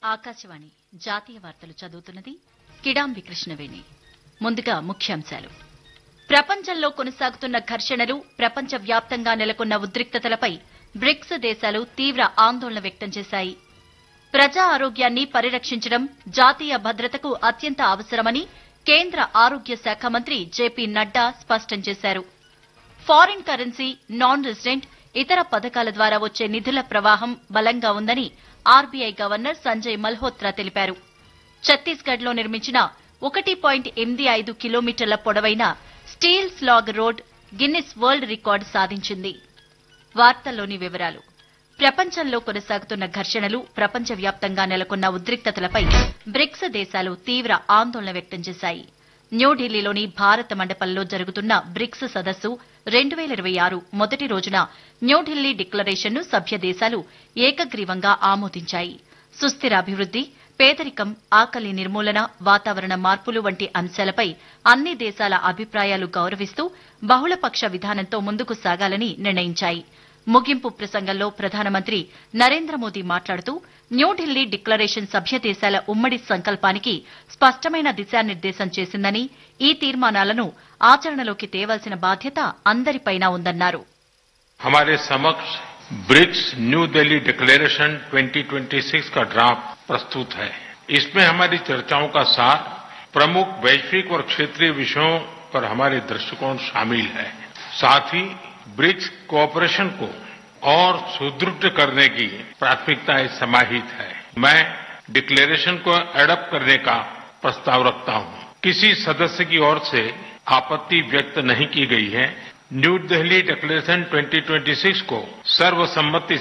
ఆకాశవాణి జాతీయ వార్తలు చదువుతున్నది కిడాంబి కృష్ణవేణి ముందుగా ముఖ్యాంశాలు ప్రపంచంలో కొనసాగుతున్న ఘర్షణలు ప్రపంచ వ్యాప్తంగా నెలకొన్న ఉద్రిక్తతలపై బ్రిక్స్ దేశాలు తీవ్ర ఆందోళన వ్యక్తం చేశాయి ప్రజా ఆరోగ్యాన్ని పరిరక్షించడం జాతీయ భద్రతకు అత్యంత అవసరమని కేంద్ర ఆరోగ్య శాఖ మంత్రి జేపీ నడ్డా స్పష్టం చేశారు ఫారిన్ కరెన్సీ నాన్ రెసిడెంట్ ఇతర పథకాల ద్వారా వచ్చే నిధుల ప్రవాహం బలంగా ఉందని ఆర్బీఐ గవర్నర్ సంజయ్ మల్హోత్రా తెలిపారు ఛత్తీస్గఢ్ లో నిర్మించిన ఒకటి పాయింట్ ఎనిమిది ఐదు కిలోమీటర్ల పొడవైన steel slag road Guinness world record సాధించింది వార్తల్లోని వివరాలు ప్రపంచంలో కొనసాగుతున్న ఘర్షణలు ప్రపంచవ్యాప్తంగా నెలకొన్న ఉద్రిక్తతలపై బ్రిక్స్ దేశాలు తీవ్ర ఆందోళన వ్యక్తం చేశాయి న్యూఢిల్లీలోని భారత మండపంలో జరుగుతున్న బ్రిక్స్ సదస్సు రెండు వేల ఇరవై ఆరు మొదటి రోజున న్యూఢిల్లీ డిక్లరేషన్ను సభ్య దేశాలు ఏకగ్రీవంగా ఆమోదించాయి సుస్థిర అభివృద్ది పేదరికం ఆకలి నిర్మూలన వాతావరణ మార్పులు వంటి అంశాలపై అన్ని దేశాల అభిప్రాయాలు గౌరవిస్తూ బహుళపక్ష విధానంతో ముందుకు సాగాలని నిర్ణయించాయి ముగింపు ప్రసంగంలో ప్రధానమంత్రి నరేంద్ర మోదీ మాట్లాడుతూ న్యూఢిల్లీ డిక్లరేషన్ సభ్య దేశాల ఉమ్మడి సంకల్పానికి స్పష్టమైన దిశానిర్దేశం చేసిందని ఈ తీర్మానాలను ఆచరణలోకి తేవాల్సిన బాధ్యత అందరిపైనా ఉందన్నారు हमारे समक्ष ब्रिक्स न्यू दिल्ली डिक्लेरेशन 2026 का ड्राफ्ट प्रस्तुत है इसमें हमारी चर्चाओं का सार प्रमुख वैश्विक और क्षेत्रीय विषयों पर हमारे दृष्टिकोण शामिल है साथ ही ब्रिक्स कोऑपरेशन को और सुदृढ़ करने की प्राथमिकताएं समाहित है मैं डिक्लेरेशन को एडप्ट करने का प्रस्ताव रखता हूं किसी सदस्य की ओर से आपत्ति व्यक्त नहीं की गई है न्यू दिल्ली डिक्लेरेशन 2026 को सर्वसम्मति